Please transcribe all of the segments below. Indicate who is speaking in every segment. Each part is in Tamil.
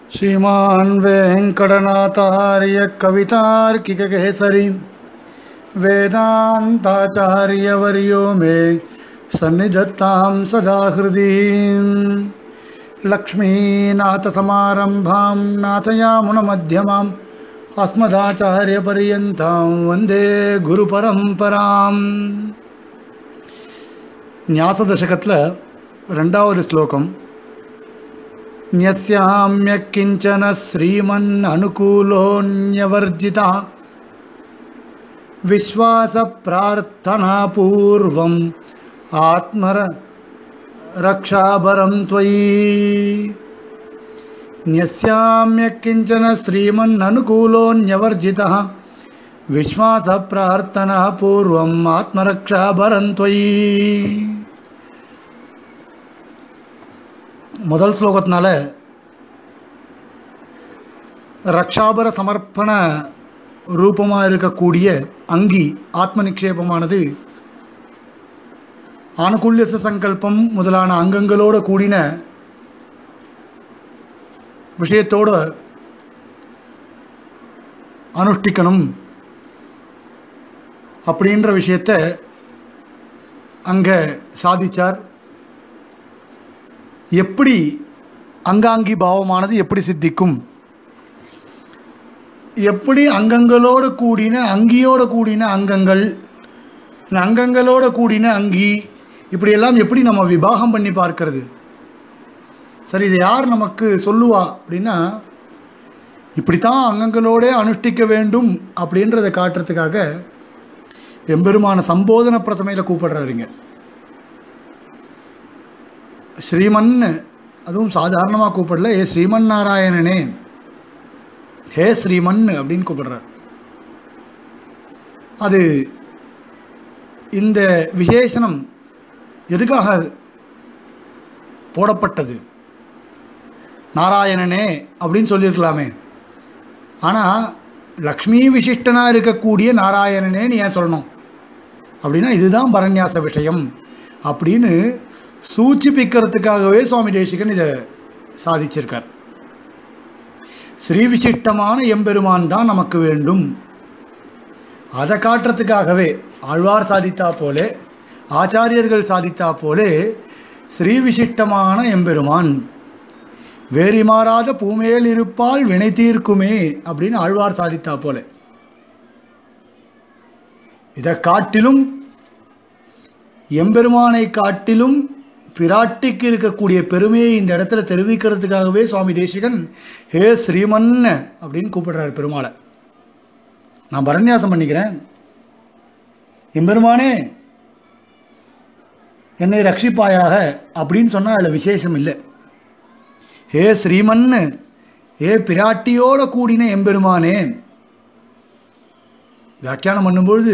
Speaker 1: श्रीमान् वेङ्कटनाथार्य कवितार्किककेसरी वेदान्ताचार्यवर्यो मे सन्निधत्तां सदा हृदि लक्ष्मीनाथसमारम्भां नाथयामुनमध्यमाम् अस्मदाचार्यपर्यन्तां वन्दे குருபரம்பராம் ஞாசதசகத்தில் ரெண்டாவது ஸ்லோகம் न्यस्याम्य किञ्चन श्रीमन् अनुकूलोऽन्यवर्जिता विश्वासप्रार्थनापूर्वम् आत्मर रक्षाभरं त्वयि न्यस्याम्य किञ्चन श्रीमन् अनुकूलोऽन्यवर्जितः विश्वासप्रार्थनापूर्वम् आत्मरक्षाभरं त्वयि முதல் ஸ்லோகத்தினால ரக்ஷாபர சமர்ப்பண ரூபமாக இருக்கக்கூடிய அங்கி ஆத்ம நிக்ஷேபமானது ஆணுகுல்யச சங்கல்பம் முதலான அங்கங்களோடு கூடின விஷயத்தோடு அனுஷ்டிக்கணும் அப்படின்ற விஷயத்தை அங்கே சாதிச்சார் எப்படி அங்காங்கி பாவமானது எப்படி சித்திக்கும் எப்படி அங்கங்களோடு கூடின அங்கியோடு கூடின அங்கங்கள் அங்கங்களோடு கூடின அங்கி இப்படியெல்லாம் எப்படி நம்ம விபாகம் பண்ணி பார்க்கறது சரி இதை யார் நமக்கு சொல்லுவா அப்படின்னா இப்படித்தான் அங்கங்களோடே அனுஷ்டிக்க வேண்டும் அப்படின்றத காட்டுறதுக்காக எம்பெருமான சம்போதன பிரதமையில் கூப்பிடுறாருங்க ஸ்ரீமன் அதுவும் சாதாரணமாக கூப்பிடல ஏ ஸ்ரீமன் நாராயணனே ஹே ஸ்ரீமன் அப்படின்னு கூப்பிடுறார் அது இந்த விசேஷனம் எதுக்காக போடப்பட்டது நாராயணனே அப்படின்னு சொல்லியிருக்கலாமே ஆனால் லக்ஷ்மி விசிஷ்டனாக இருக்கக்கூடிய நாராயணனே நீ ஏன் சொல்லணும் அப்படின்னா இதுதான் பரநியாச விஷயம் அப்படின்னு சூச்சிப்பிக்கிறதுக்காகவே சுவாமி தேசிகன் இதை சாதிச்சிருக்கார் ஸ்ரீவிசிஷ்டமான எம்பெருமான் தான் நமக்கு வேண்டும் அதை காட்டுறதுக்காகவே ஆழ்வார் சாதித்தா போலே ஆச்சாரியர்கள் சாதித்தா போலே ஸ்ரீவிசிஷ்டமான எம்பெருமான் வேறி மாறாத பூமேல் இருப்பால் வினை தீர்க்குமே அப்படின்னு ஆழ்வார் சாதித்தா போல இதை காட்டிலும் எம்பெருமானை காட்டிலும் பிராட்டிக்கு இருக்கக்கூடிய பெருமையை இந்த இடத்துல தெரிவிக்கிறதுக்காகவே சுவாமி தேசிகன் ஹே ஸ்ரீமன் அப்படின்னு கூப்பிடுறாரு பெருமாளை நான் பரநியாசம் பண்ணிக்கிறேன் எம்பெருமானே என்னை ரட்சிப்பாயாக அப்படின்னு சொன்னால் அதில் விசேஷம் இல்லை ஹே ஸ்ரீமன் ஏ பிராட்டியோட கூடின எம்பெருமானே வியாக்கியானம் பண்ணும்பொழுது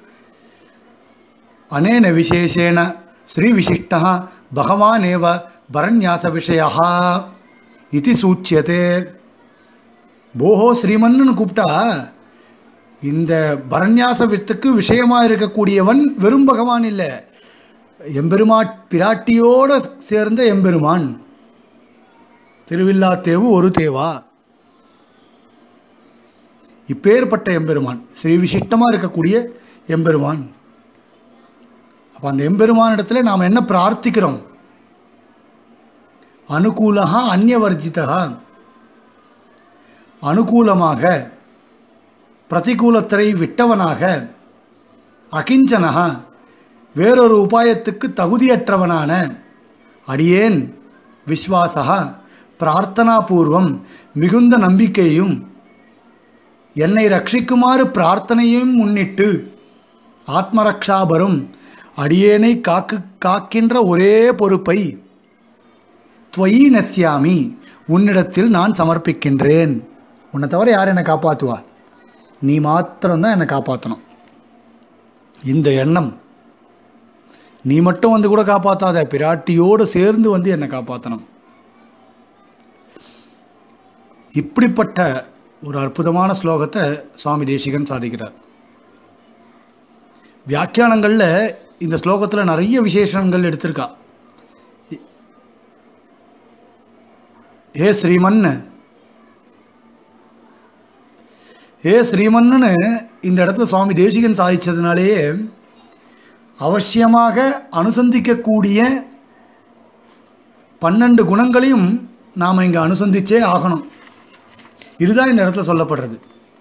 Speaker 1: அனேன விசேஷேன ஸ்ரீவிசிஷ்டா பகவானேவ பரநியாச விஷயா இது சூச்சியதே போஹோ ஸ்ரீமன்னு கூப்பிட்டா இந்த பரநியாச வித்துக்கு விஷயமாக இருக்கக்கூடியவன் வெறும் பகவான் இல்லை எம்பெருமா பிராட்டியோடு சேர்ந்த எம்பெருமான் திருவில்லா தேவு ஒரு தேவா இப்பேற்பட்ட எம்பெருமான் ஸ்ரீ விசிஷ்டமாக இருக்கக்கூடிய எம்பெருமான் அப்போ அந்த எம்பெருமான் இடத்துல நாம் என்ன பிரார்த்திக்கிறோம் அனுகூலகா அந்நியவர்ஜிதா அனுகூலமாக பிரதிகூலத்தை விட்டவனாக அகிஞ்சனகா வேறொரு உபாயத்துக்கு தகுதியற்றவனான அடியேன் விஸ்வாசா பிரார்த்தனாபூர்வம் மிகுந்த நம்பிக்கையும் என்னை ரட்சிக்குமாறு பிரார்த்தனையும் முன்னிட்டு ஆத்மரக்ஷாபரும் அடியேனை காக்கு காக்கின்ற ஒரே பொறுப்பை துவயி நசியாமி உன்னிடத்தில் நான் சமர்ப்பிக்கின்றேன் உன்னை தவிர யார் என்னை காப்பாற்றுவா நீ மாத்திரம்தான் என்னை காப்பாற்றணும் இந்த எண்ணம் நீ மட்டும் வந்து கூட காப்பாற்றாத பிராட்டியோடு சேர்ந்து வந்து என்னை காப்பாற்றணும் இப்படிப்பட்ட ஒரு அற்புதமான ஸ்லோகத்தை சுவாமி தேசிகன் சாதிக்கிறார் வியாக்கியானங்களில் இந்த ஸ்லோகத்தில் நிறைய விசேஷங்கள் எடுத்திருக்கா ஹே ஸ்ரீமன் ஏ ஸ்ரீமன்னு இந்த இடத்துல சுவாமி தேசிகன் சாதிச்சதுனாலேயே அவசியமாக அனுசந்திக்கக்கூடிய பன்னெண்டு குணங்களையும் நாம் இங்கே அனுசந்திச்சே ஆகணும் இதுதான் இந்த இடத்துல சொல்லப்படுறது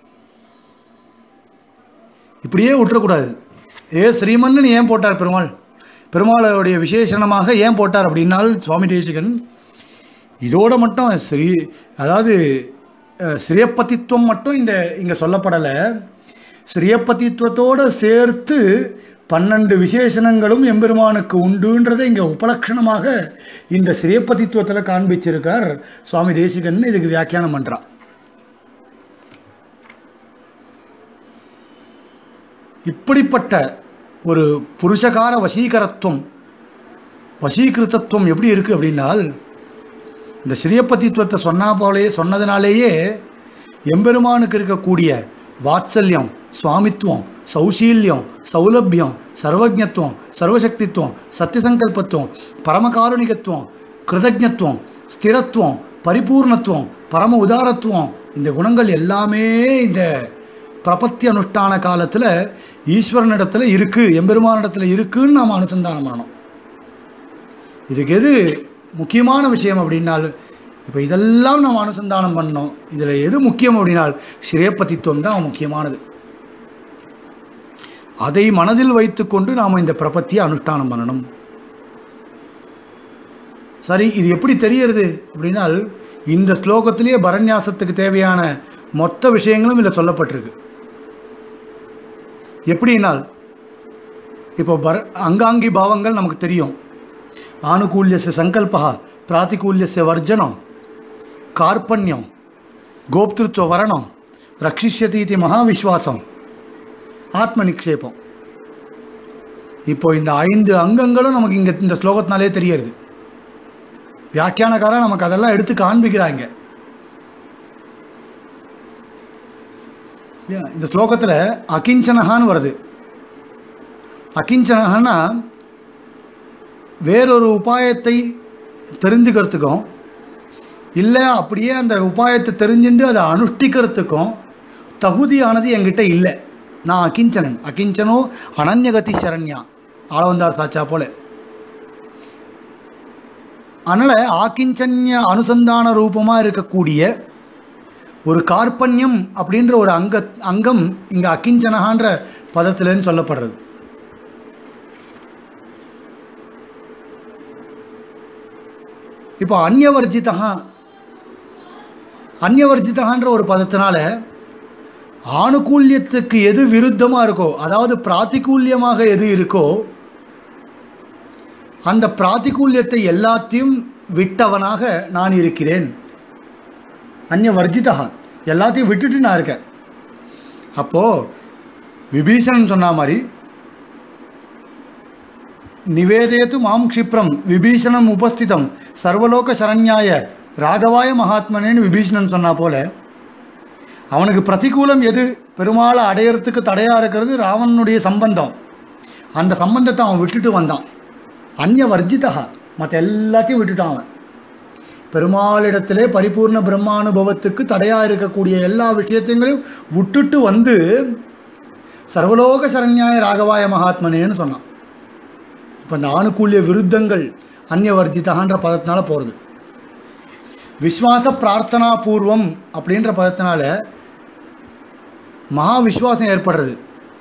Speaker 1: இப்படியே விட்டுறக்கூடாது ஏ ஸ்ரீமன்னு ஏன் போட்டார் பெருமாள் பெருமாளுடைய விசேஷணமாக ஏன் போட்டார் அப்படின்னால் சுவாமி தேசிகன் இதோட மட்டும் ஸ்ரீ அதாவது அஹ், ஸ்ரீயப்பதித்துவம் மட்டும் இந்த இங்கே சொல்லப்படலை ஸ்ரீயப்பதித்துவத்தோடு சேர்த்து பன்னெண்டு விசேஷணங்களும் எம்பெருமானுக்கு உண்டுன்றதை இங்கே உபலட்சணமாக இந்த ஸ்ரீயப்பதித்துவத்தில் காண்பிச்சிருக்கார் சுவாமி தேசிகன் இதுக்கு வியாக்கியானம் பண்ணுறான் இப்படிப்பட்ட ஒரு புருஷகார வசீகரத்துவம் வசீகிருத்தத்துவம் எப்படி இருக்குது அப்படின்னால் இந்த ஸ்ரீயப்பதித்துவத்தை சொன்னா போலே சொன்னதுனாலேயே எம்பெருமானுக்கு இருக்கக்கூடிய வாத்சல்யம் சுவாமித்துவம் சௌசீல்யம் சௌலபியம் சர்வஜத்துவம் சர்வசக்தித்துவம் சத்தியசங்கல்பத்துவம் பரமகாருணிகத்துவம் கிருதஜத்துவம் ஸ்திரத்துவம் பரிபூர்ணத்துவம் பரம உதாரத்துவம் இந்த குணங்கள் எல்லாமே இந்த பிரபத்தி அனுஷ்டான காலத்தில் ஈஸ்வரனிடத்தில் இருக்குது எம்பெருமானிடத்தில் இருக்குன்னு நாம் அனுசந்தானம் பண்ணணும் இதுக்கு எது முக்கியமான விஷயம் அப்படின்னால் இப்போ இதெல்லாம் நாம் அனுசந்தானம் பண்ணோம் இதில் எது முக்கியம் அப்படின்னால் ஸ்ரீயப்பதித்துவம் தான் முக்கியமானது அதை மனதில் வைத்துக்கொண்டு நாம் இந்த பிரபத்தியை அனுஷ்டானம் பண்ணணும் சரி இது எப்படி தெரியறது அப்படின்னால் இந்த ஸ்லோகத்திலேயே பரநியாசத்துக்கு தேவையான மொத்த விஷயங்களும் இதில் சொல்லப்பட்டிருக்கு எப்படின்னால் இப்போ பர அங்காங்கி பாவங்கள் நமக்கு தெரியும் ஆனுகூல்யஸ்ய சங்கல்பா பிராத்திகூல்யஸ்ய வர்ஜனம் கார்பண்யம் கோப்திருத்துவ வரணம் ரட்சிஷ்யதி இது மகாவிஸ்வாசம் ஆத்ம நிக்ஷேபம் இப்போ இந்த ஐந்து அங்கங்களும் நமக்கு இங்கே இந்த ஸ்லோகத்தினாலே தெரியறது வியாக்கியானக்காரன் நமக்கு அதெல்லாம் எடுத்து காண்பிக்கிறாங்க இல்லையா? இந்த ஸ்லோகத்தில் அகிஞ்சனகான்னு வருது அகிஞ்சனகன்னா வேறொரு உபாயத்தை தெரிஞ்சுக்கிறதுக்கும் இல்லை அப்படியே அந்த உபாயத்தை தெரிஞ்சுட்டு அதை அனுஷ்டிக்கிறதுக்கும் தகுதியானது என்கிட்ட இல்லை நான் அகிஞ்சனன் அகிஞ்சனோ அனன்யகதி சரண்யா ஆளவந்தார் சாச்சா போல அதனால் ஆக்கிஞ்சன்ய அனுசந்தான ரூபமாக இருக்கக்கூடிய ஒரு கார்பண்யம் அப்படின்ற ஒரு அங்க அங்கம் இங்கே அகிஞ்சனகான்ற பதத்திலன்னு சொல்லப்படுறது இப்போ அந்யவர்ஜிதா அந்யவர்ஜிதகான்ற ஒரு பதத்தினால ஆணுகூல்யத்துக்கு எது விருத்தமாக இருக்கோ அதாவது பிராத்திகூல்யமாக எது இருக்கோ அந்த பிராத்திகூல்யத்தை எல்லாத்தையும் விட்டவனாக நான் இருக்கிறேன் அந்நிய வர்ஜிதா எல்லாத்தையும் விட்டுட்டு நான் இருக்கேன் அப்போது விபீஷணன் சொன்ன மாதிரி நிவேதேத்து மாம் க்ஷிப்ரம் விபீஷணம் உபஸ்திதம் சர்வலோக சரண்யாய ராகவாய மகாத்மனேன்னு விபீஷணன் சொன்னா போல அவனுக்கு பிரதிகூலம் எது பெருமாளை அடையறதுக்கு தடையாக இருக்கிறது ராவணனுடைய சம்பந்தம் அந்த சம்பந்தத்தை அவன் விட்டுட்டு வந்தான் அந்நிய வர்ஜிதா மற்ற எல்லாத்தையும் விட்டுட்டான் அவன் பெருமாளிடத்திலே பரிபூர்ண பிரம்மானுபவத்துக்கு தடையாக இருக்கக்கூடிய எல்லா விஷயத்தையும் விட்டுட்டு வந்து சர்வலோக சரண்யாய ராகவாய மகாத்மனேன்னு சொன்னான் இப்போ இந்த ஆணுக்கூல்ய விருத்தங்கள் அந்நியவர்ஜிதகான்ற பதத்தினால போகிறது விஸ்வாச பிரார்த்தனா பூர்வம் அப்படின்ற பதத்தினால மகா விஸ்வாசம் ஏற்படுறது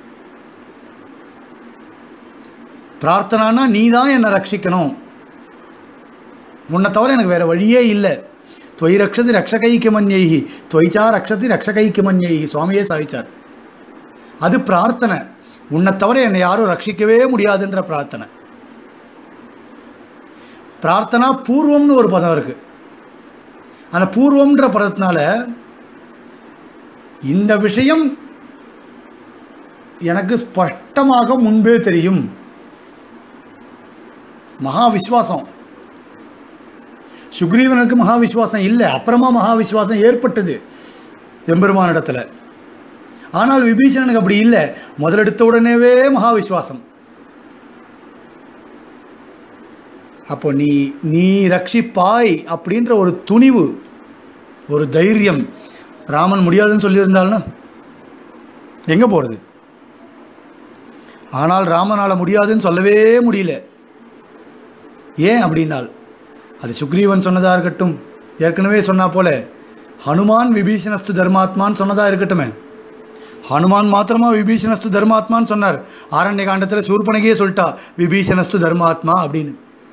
Speaker 1: பிரார்த்தனானா நீ தான் என்னை ரட்சிக்கணும் உன்னை தவிர எனக்கு வேறு வழியே இல்லை தொய் ரக்ஷதி ரக்ஷகைக்கியமன்யைகி தொய்ச்சா ரக்ஷதி ரக்ஷகைக்கியமன்யைகி சுவாமியே சாதிச்சார் அது பிரார்த்தனை உன்னை தவிர என்னை யாரும் ரட்சிக்கவே முடியாதுன்ற பிரார்த்தனை பிரார்த்தனா பூர்வம்னு ஒரு பதம் இருக்குது அந்த பூர்வம்ன்ற பதத்தினால இந்த விஷயம் எனக்கு ஸ்பஷ்டமாக முன்பே தெரியும் மகா விஸ்வாசம் சுக்ரீவனுக்கு மகா விஸ்வாசம் இல்லை அப்புறமா மகா விஸ்வாசம் ஏற்பட்டது எம்பெருமானிடத்தில் ஆனால் விபீஷணனுக்கு அப்படி இல்லை முதலெடுத்த உடனேவே மகா விஸ்வாசம் அப்போ நீ நீ ரட்சிப்பாய் அப்படின்ற ஒரு துணிவு ஒரு தைரியம் ராமன் முடியாதுன்னு சொல்லியிருந்தாலும் எங்கே போகிறது ஆனால் ராமனால் முடியாதுன்னு சொல்லவே முடியல ஏன் அப்படின்னால் அது சுக்ரீவன் சொன்னதாக இருக்கட்டும் ஏற்கனவே சொன்னா போல ஹனுமான் விபீஷணஸ்து தர்மாத்மான்னு சொன்னதாக இருக்கட்டுமே ஹனுமான் மாத்திரமா விபீஷணஸ்து தர்மாத்மான்னு சொன்னார் ஆரண்ய காண்டத்தில் சூர்பனகையே சொல்லிட்டா விபீஷணஸ்து தர்மாத்மா அப்படின்னு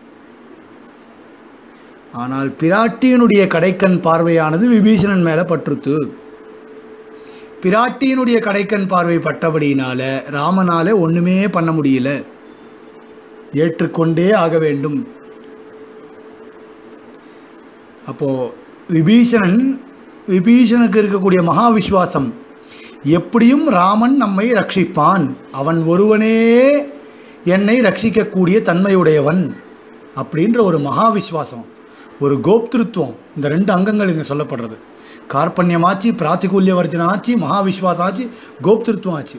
Speaker 1: ஆனால் பிராட்டியனுடைய கடைக்கண் பார்வையானது விபீஷணன் மேலே பற்றுத்து பிராட்டியினுடைய கடைக்கண் பார்வை பட்டபடியினால ராமனால ஒண்ணுமே பண்ண முடியல ஏற்றுக்கொண்டே ஆக வேண்டும் அப்போ விபீஷணன் விபீஷனுக்கு இருக்கக்கூடிய மகா விஸ்வாசம் எப்படியும் ராமன் நம்மை ரட்சிப்பான் அவன் ஒருவனே என்னை ரட்சிக்கக்கூடிய தன்மையுடையவன் அப்படின்ற ஒரு மகா விஸ்வாசம் ஒரு கோப்திருத்துவம் இந்த ரெண்டு அங்கங்கள் இங்கே சொல்லப்படுறது கார்பண்யமாச்சு பிராத்திகூல்ய வர்ஜனம் ஆச்சு மகா விஸ்வாசம் ஆச்சு கோப்திருத்துவம் ஆச்சு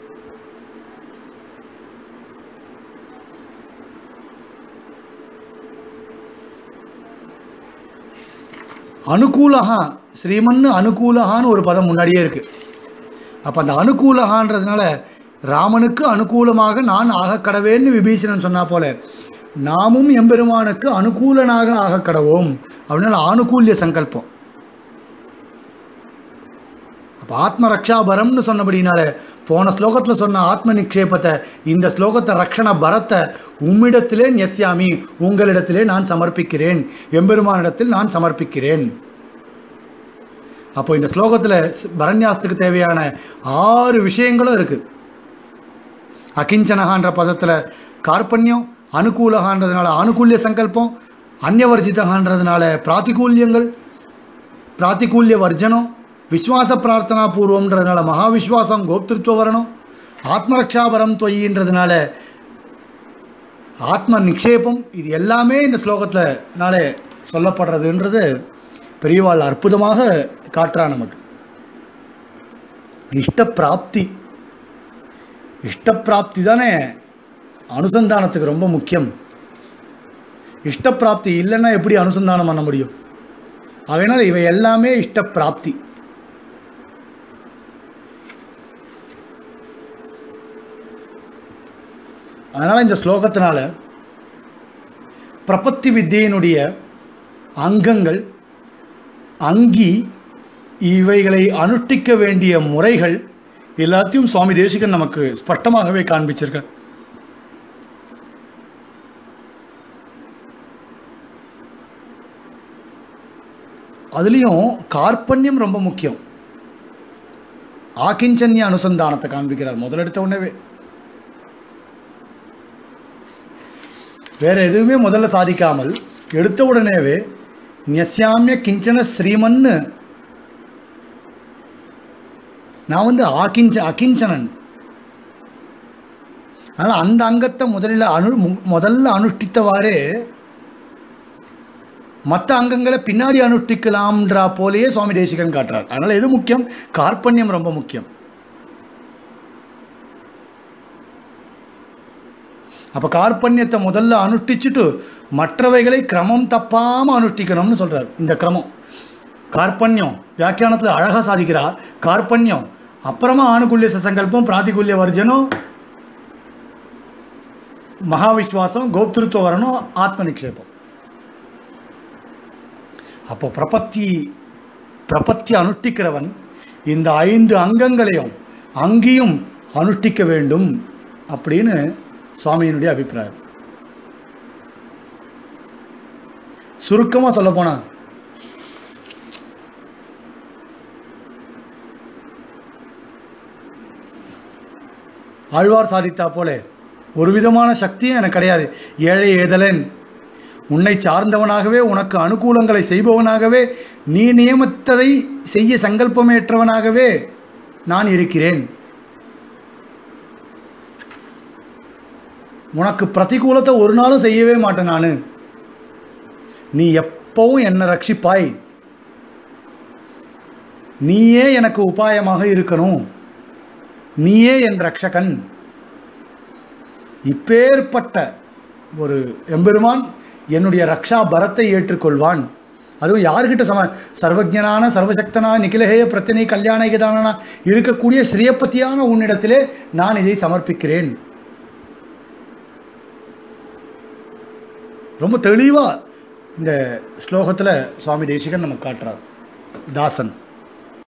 Speaker 1: அனுகூலகா ஸ்ரீமன்னு அனுகூலகான்னு ஒரு பதம் முன்னாடியே இருக்கு அப்போ அந்த அனுகூலகான்றதுனால ராமனுக்கு அனுகூலமாக நான் ஆகக் கடவேன்னு விபீஷணன் சொன்னா போல நாமும் எம்பெருமானுக்கு அனுகூலனாக ஆகக் கடவோம் அப்படின்னால ஆனுகூல்ய சங்கல்பம் அப்போ ஆத்ம ரக்ஷாபரம்னு சொன்னபடினால போன ஸ்லோகத்தில் சொன்ன ஆத்ம நிக்ஷேபத்தை இந்த ஸ்லோகத்தை ரக்ஷண பரத்தை உம்மிடத்திலே நெஸ்யாமி உங்களிடத்திலே நான் சமர்ப்பிக்கிறேன் எம்பெருமானிடத்தில் நான் சமர்ப்பிக்கிறேன் அப்போ இந்த ஸ்லோகத்தில் பரண்யாசத்துக்கு தேவையான ஆறு விஷயங்களும் இருக்குது அகிஞ்சனகான்ற பதத்தில் கார்பண்யம் அனுகூலகான்றதுனால ஆனுகூல்ய சங்கல்பம் அந்யவர்ஜிதகான்றதுனால பிராத்திகூல்யங்கள் பிராத்திகூல்ய வர்ஜனம் விஸ்வாச பிரார்த்தனா பூர்வம்ன்றதுனால மகாவிஸ்வாசம் கோப்திருத்துவ வரணும் ஆத்மரக்ஷாபரம் தொய்யின்றதுனால ஆத்ம நிக்ஷேபம் இது எல்லாமே இந்த ஸ்லோகத்தில் நாளே சொல்லப்படுறதுன்றது பெரியவாள் அற்புதமாக காட்டுறா நமக்கு இஷ்டப்பிராப்தி இஷ்டப்பிராப்தி தானே அனுசந்தானத்துக்கு ரொம்ப முக்கியம் இஷ்டப்பிராப்தி இல்லைன்னா எப்படி அனுசந்தானம் பண்ண முடியும் அதனால் இவை எல்லாமே இஷ்டப்பிராப்தி அதனால் இந்த ஸ்லோகத்தினால பிரபத்தி வித்தியினுடைய அங்கங்கள் அங்கி இவைகளை அனுஷ்டிக்க வேண்டிய முறைகள் எல்லாத்தையும் சுவாமி தேசிகன் நமக்கு ஸ்பஷ்டமாகவே காண்பிச்சிருக்க அதுலேயும் கார்பண்யம் ரொம்ப முக்கியம் ஆக்கிஞ்சன்ய அனுசந்தானத்தை காண்பிக்கிறார் முதலெடுத்த உடனேவே வேற எதுவுமே முதல்ல சாதிக்காமல் எடுத்த உடனேவே நியசியாமிய கிஞ்சன ஸ்ரீமன்னு நான் வந்து ஆக்கிஞ்ச அகிஞ்சனன் அதனால் அந்த அங்கத்தை முதலில் அனு மு- முதல்ல அனுஷ்டித்தவாறே மற்ற அங்கங்களை பின்னாடி அனுஷ்டிக்கலாம்ன்றா போலேயே சுவாமி தேசிகன் காட்டுறார் அதனால் எது முக்கியம் கார்பண்யம் ரொம்ப முக்கியம் அப்போ கார்பண்யத்தை முதல்ல அனுஷ்டிச்சுட்டு மற்றவைகளை கிரமம் தப்பாமல் அனுஷ்டிக்கணும்னு சொல்கிறார் இந்த கிரமம் கார்பண்யம் வியாக்கியானத்தில் அழகாக சாதிக்கிறார் கார்பண்யம் அப்புறமா ஆணுக்குள்ளிய சங்கல்பம் பிராத்திகுல்ய வர்ஜனம் மகாவிஸ்வாசம் கோப்திருத்துவ வரணும் ஆத்ம நிக்ஷேபம் அப்போ பிரபத்தி பிரபத்தி அனுஷ்டிக்கிறவன் இந்த ஐந்து அங்கங்களையும் அங்கேயும் அனுஷ்டிக்க வேண்டும் அப்படின்னு சுவாமியினுடைய அபிப்பிராயம் சுருக்கமாக சொல்ல போனா ஆழ்வார் சாதித்தா போல ஒரு விதமான சக்தியும் எனக்கு கிடையாது ஏழை ஏதலன் உன்னை சார்ந்தவனாகவே உனக்கு அனுகூலங்களை செய்பவனாகவே நீ நியமித்ததை செய்ய சங்கல்பமேற்றவனாகவே நான் இருக்கிறேன் உனக்கு பிரதிகூலத்தை ஒரு நாளும் செய்யவே மாட்டேன் நான் நீ எப்பவும் என்னை ரட்சிப்பாய் நீயே எனக்கு உபாயமாக இருக்கணும் நீயே என் ரட்சகன் இப்பேற்பட்ட ஒரு எம்பெருமான் என்னுடைய ரக்ஷா பரத்தை ஏற்றுக்கொள்வான் அதுவும் யாருக்கிட்ட சம சர்வஜனான சர்வசக்தனா நிகிலஹேய பிரச்சனை கல்யாண கதானனா இருக்கக்கூடிய ஸ்ரீயப்பத்தியான உன்னிடத்திலே நான் இதை சமர்ப்பிக்கிறேன் ரொம்ப தெளிவாக இந்த ஸ்லோகத்தில் சுவாமி தேசிகன் நமக்கு காட்டுறார் தாசன்